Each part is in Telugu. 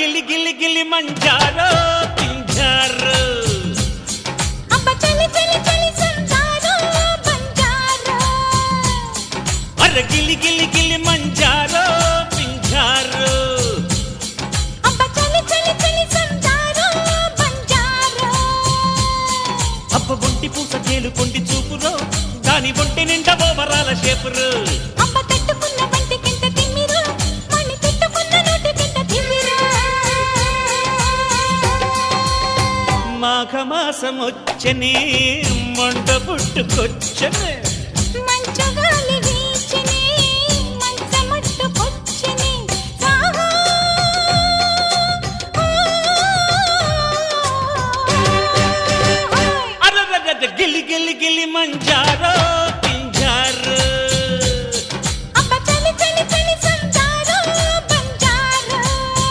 గిలి గిలి గిలి మంజారో పింజారో అబ్బ చలి చలి చలి సంజారో బంజారో అర గిలి గిలి గిలి మంజారో పింజారో అబ్బ చలి చలి చలి సంజారో బంజారో అబ్బ ఒంటి పూస తేలు కొండి చూపురో దాని ఒంటి నిండా ఓవరాల షేపురు అబ్బ తట్టుకున్న వంటికింత తిమ్మిరు మణి తిట్టుకున్న నోటికింత తిమ్మిరు మాఘమాసం వచ్చని మంట పుట్టుకొచ్చనే మంచు గాలి వీచిని మంచమట్టుకొచ్చిని సాహో అరరర గిలి గిలి గిలి మంజారో పింజారో అబ్బ చలి చలి చలి సంజారో బంజారో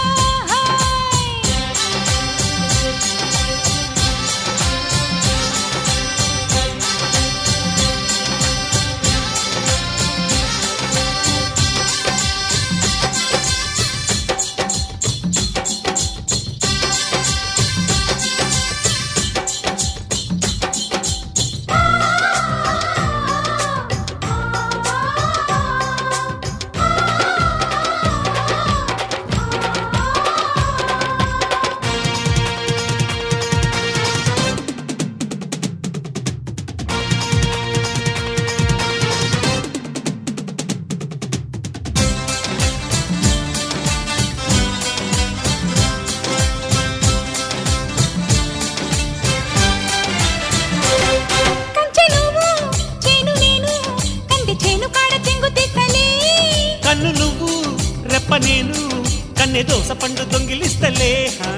కంచె నువ్వు చేను నేను కంది చేను కాడ చెంగు తిక్కలే కన్ను నువ్వు రెప్ప నేను కన్నె దోస పండు దొంగిలిస్తలే హా.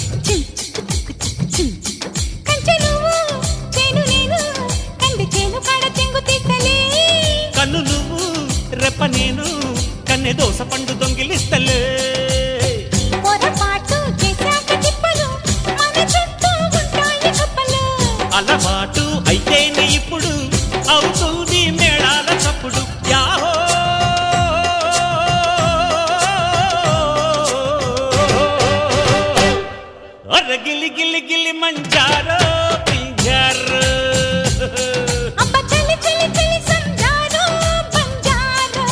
కంచె నువ్వు చేను నేను కంది చేను కాడ చెంగు తిక్కలే కన్ను నువ్వు రెప్ప నేను కన్నె దోస పండు దొంగిలిస్తలే పొరపాటు చేశాక తిప్పలు మన చుట్టూ ఉంటాయి కప్పలు అలవాటు అయితేనే ఇప్పుడు అవుతుంది మేళాల చప్పుడు యాహో అర గిలి గిలి గిలి మంజారో పింజారో అబ్బ చలి చలి చలి సంజారో బంజారో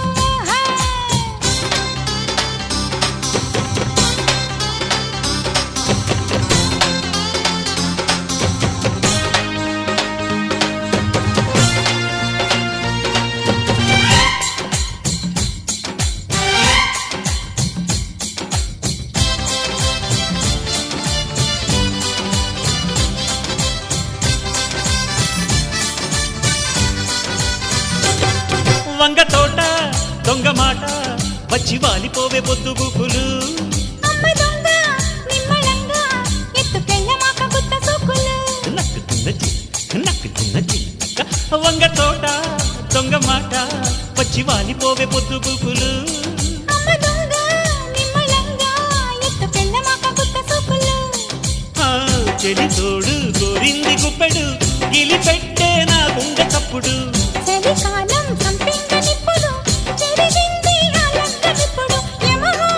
వంగ తోట దొంగ మాట వచ్చి వాలిపోవే పొద్దు గుకులు అమ్మ దొంగ నిమ్మళంగా ఎత్తుకెళ్ళ మాక గుత్త సోకులు నక్కు తిన్నచి నక్కు తిన్నచి వంగ తోట దొంగ మాట వచ్చి వాలిపోవే పొద్దు గుకులు అమ్మ దొంగ నిమ్మళంగా ఎత్తుకెళ్ళ మాక గుత్త సోకులు ఆ చెలి తోడు గోరింది గుప్పెడు గిలి పెట్టే నా గుండె చప్పుడు చలికాలం సంపింగ నిప్పుడు చెరిగింది అలంక నిప్పుడు యమహో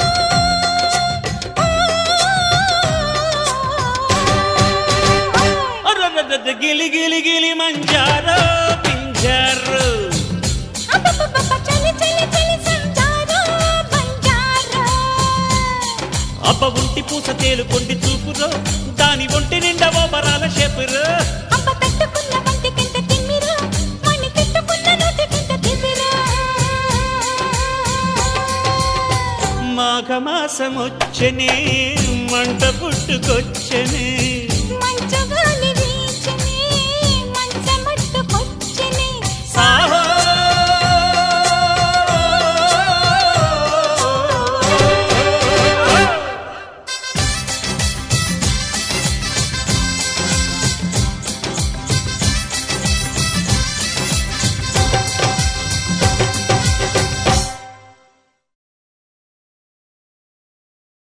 అర్రర్రర్ర గిలి గిలి గిలి మంజారో పింజారో అబ్బబ్బబ్బ చలి చలి చలి సంజారో బంజారో అబ్బ ఒంటి పూస తేలు కొండి చూపురో దాని ఒంటి నిండా ఓబరాల షేపురో అబ్బ తట్టుకున్న వంటికింత తిమ్మిరు మణి తిట్టుకున్న నోటికింత తిమ్మిరు మాఘమాసమొచ్చనే మంట పుట్టుకొచ్చనే మంచు గాలి వీచని మంచమట్టుకొచ్చని సాహో